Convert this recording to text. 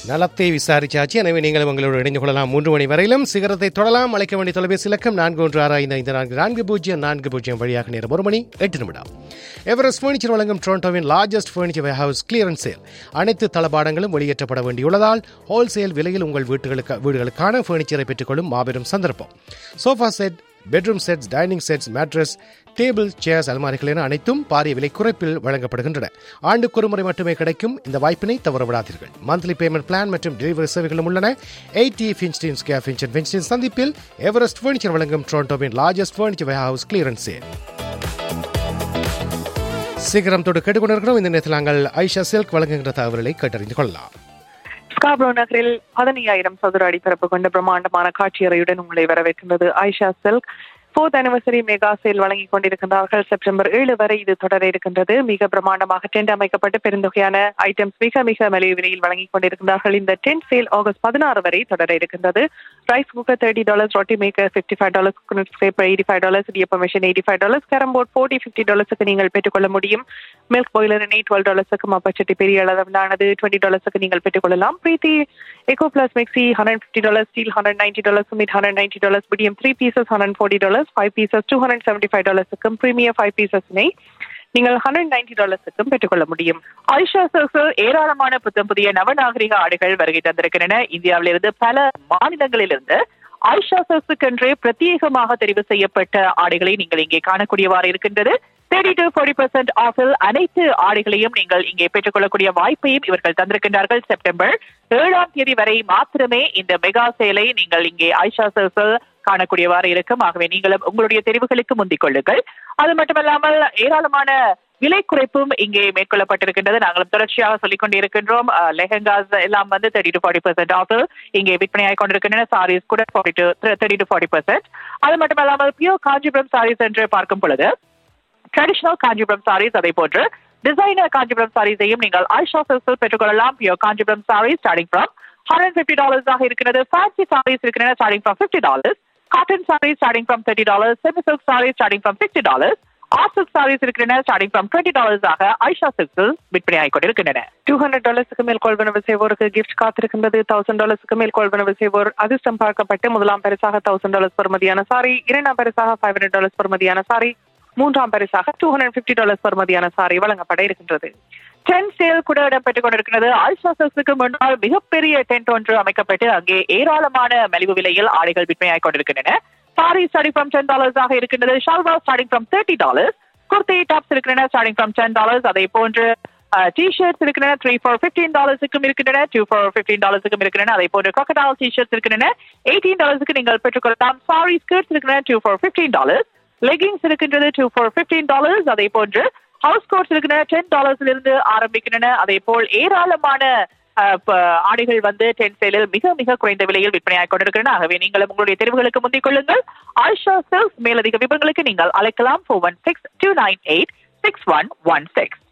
நலத்தை விசாரிச்சாச்சு எனவே நீங்களும் உங்களோடு இணைந்து கொள்ளலாம் மூன்று மணி வரையிலும் சிகரத்தை தொடலாம் அழைக்க வேண்டிய தொலைபேசி இலக்கம் நான்கு ஒன்று ஆறு ஐந்து ஐந்து நான்கு நான்கு பூஜ்ஜியம் நான்கு பூஜ்ஜியம் வழியாக நேரம் ஒரு மணி எட்டு நிமிடம் எவரெஸ்ட் ஃபர்னிச்சர் வழங்கும் டொரண்டோவின் largest furniture house clearance sale அனைத்து தளபாடங்களும் வெளியேற்றப்பட வேண்டியுள்ளதால் ஹோல்சேல் விலையில் உங்கள் வீட்டுகளுக்கு வீடுகளுக்கான ஃபர்னிச்சரை பெற்றுக்கொள்ளும் மாபெரும் சந்தர்ப்பம் sofa set bedroom sets dining sets mattress table chairs அல்மாரிகள் என அனைத்தும் பாரிய விலை குறைப்பில் வழங்கப்படுகின்றன ஆண்டுக்கு ஒரு முறை மட்டுமே கிடைக்கும் இந்த வாய்ப்பினை தவறவிடாதீர்கள் மந்த்லி பேமெண்ட் பிளான் மற்றும் டெலிவரி சேவைகளும் உள்ளன எயிட்டி ஃபின்ஸ்டீன் ஸ்கேர் ஃபின்சன் ஃபின்ஸ்டீன் சந்திப்பில் எவரெஸ்ட் ஃபர்னிச்சர் வழங்கும் டொரண்டோவின் largest furniture house clearance sale சீக்கிரம் தொடு கேட்டுக்கொண்டிருக்கிறோம் இந்த நேரத்தில் நாங்கள் ஐஷா சில்க் வழங்குகின்ற தகவல்களை கேட்டறிந்து கொள்ளலாம் ஸ்காப்ரோ நகரில் பதினையாயிரம் சதுர அடி பரப்பு கொண்ட பிரம்மாண்டமான காட்சியறையுடன் உங்களை வரவேற்கின்றது Aisha silk fourth anniversary mega sale வழங்கிக் கொண்டிருக்கின்றார்கள் செப்டம்பர் ஏழு வரை இது தொடர இருக்கின்றது மிக பிரம்மாண்டமாக டென்ட் அமைக்கப்பட்டு பெருந்தொகையான ஐட்டம்ஸ் மிக மிக மலிவு விலையில் வழங்கிக் கொண்டிருக்கின்றார்கள் இந்த டென்ட் சேல் ஆகஸ்ட் பதினாறு வரை தொடர இருக்கின்றது rice cooker thirty dollars roti maker fifty five dollars cooker scraper eighty five dollars இடியப்ப machine eighty five dollars carrom board forty fifty டாலர்ஸுக்கு நீங்கள் பெற்றுக்கொள்ள முடியும் மில்க் பாய்லர் எண்ணெய் டுவெல் டாலர்ஸுக்கு மப்பச்சட்டி பெரிய அளவிலானது டுவெண்ட்டி டாலர்ஸுக்கு நீங்கள் பெற்றுக்கொள்ளலாம் Preethi eco plus mixie hundred fifty dollars steel hundred ninety dollars mid hundred ninety dollars medium three pieces hundred forty dollars five pieces two hundred seventy five டாலர்ஸுக்கும் premier five பீசஸ்னை நீங்கள் ஹண்ட்ரட் நைன்டி டாலர்ஸுக்கும் பெற்றுக்கொள்ள முடியும் Aisha circle ஏராளமான புத்தம் புதிய நவநாகரிக ஆடைகள் வருகை தந்திருக்கின்றன இந்தியாவிலிருந்து பல மாநிலங்களிலிருந்து ஐஷா சர்ஸுக்கென்றே பிரத்யேகமாக தெரிவு செய்யப்பட்ட ஆடைகளை நீங்கள் இங்கே காணக்கூடியவாறு இருக்கின்றது தேர்ட்டி டு ஃபோர்ட்டி பர்சன்ட் ஆஃபில் அனைத்து ஆடைகளையும் நீங்கள் இங்கே பெற்றுக்கொள்ளக்கூடிய வாய்ப்பையும் இவர்கள் தந்திருக்கின்றார்கள் செப்டம்பர் ஏழாம் தேதி வரை மாத்திரமே இந்த மெகா சேலை நீங்கள் இங்கே ஐஷா சர்ஸில் காணக்கூடியவாறு இருக்கும் ஆகவே நீங்களும் உங்களுடைய தெரிவுகளுக்கு முந்திக் கொள்ளுங்கள் அது மட்டுமல்லாமல் ஏராளமான விலை குறைப்பும் இங்கே மேற்கொள்ளப்பட்டிருக்கின்றது நாங்களும் தொடர்ச்சியாக சொல்லிக் கொண்டிருக்கின்றோம் லெஹங்காஸ் எல்லாம் வந்து thirty to forty percent offer இங்கே விற்பனையாகி கொண்டிருக்கின்றன சாரீஸ் கூட forty to thirty to forty percent அது மட்டுமல்லாமல் பியூர் காஞ்சிபுரம் சாரீஸ் என்று பார்க்கும் பொழுது ட்ரெடிஷனல் காஞ்சிபுரம் சாரீஸ் அதே போன்று டிசைனர் காஞ்சிபுரம் சாரீஸையும் நீங்கள் ஐஷா சில்ஸில் பெற்றுக்கொள்ளலாம் pure Kanchipuram saris starting from hundred fifty டாலர்ஸாக இருக்கிறது ஃபேன்சி சாரீஸ் இருக்கின்றன starting from fifty dollars cotton saris starting from thirty dollars semi silk saris starting from sixty dollars art silk saris இருக்கின்றன ஸ்டார்டிங் ஃப்ரம் டுவெண்ட்டி டாலர்ஸாக ஐஷா சில்க்ஸில் விற்பனையாகிக் கொண்டிருக்கின்றன டூ ஹண்ட்ரட் டாலர்ஸுக்கு மேல் கொள்வனவு செய்வோருக்கு கிஃப்ட் காத்திருக்கின்றது தௌசண்ட் டாலர்ஸுக்கு மேல் கொள்வனவு செய்வோர் அதிர்ஷ்டம் பார்க்கப்பட்டு முதலாம் பரிசாக தௌசண்ட் டாலர்ஸ் பெறுமதியான சாரி இரண்டாம் பரிசாக ஃபைவ் ஹண்ட்ரட் டாலர்ஸ் பெறுமதியான சாரி மூன்றாம் பரிசாக டூ ஹண்ட்ரட் பிப்டி டாலர்ஸ் பெறுமதியான சாரி வழங்கப்பட இருக்கின்றது டென்ட் சேல் கூட இடம்பெற்றுக் கொண்டிருக்கிறது ஆல்சா சர்ஸுக்கு முன்னால் மிகப்பெரிய டென்ட் ஒன்று அமைக்கப்பட்டு அங்கே ஏராளமான மலிவு விலையில் ஆடைகள் விற்பனையாகிக் கொண்டிருக்கின்றன சாரி ஸ்டார்டிங் ஃப்ரம் டென் டாலர்ஸாக இருக்கின்றது shalwar starting from thirty dollars kurti tops இருக்கின்றன ஸ்டார்டிங் ஃப்ரம் டென் டாலர்ஸ் அதே போன்று டிஷர்ட்ஸ் இருக்கின்றன த்ரீ ஃபார் ஃபிஃப்டீன் டாலர்ஸுக்கும் இருக்கின்றன டூ ஃபார் ஃபிஃப்டீன் டாலர்ஸுக்கும் இருக்கின்றன அதே போன்று crocodile டிஷர்ட்ஸ் இருக்கின்றன எயிட்டீன் டாலர்ஸுக்கு நீங்கள் பெற்றுக்கொள்ளலாம் சாரி ஸ்கர்ட்ஸ் இருக்கின்றன two for fifteen dollars leggings இருக்கின்றது டூ ஃபார் ஃபிஃப்டீன் டாலர்ஸ் அதே போன்று ஹவுஸ் கோட்ஸ் இருக்கின்றன டென் டாலர்ஸ்ல இருந்து ஆரம்பிக்கின்றன அதே போல் ஏராளமான அஹ், ப- ஆடைகள் வந்து டென் சேலில் மிக மிக குறைந்த விலையில் விற்பனையாகிக் கொண்டிருக்கின்றன ஆகவே நீங்களும் உங்களுடைய தெரிவுகளுக்கு முந்திக் கொள்ளுங்கள் ஆயிஷா சில்க்ஸ் மேலதிக விவரங்களுக்கு நீங்கள் அழைக்கலாம் four one six two nine eight six one one six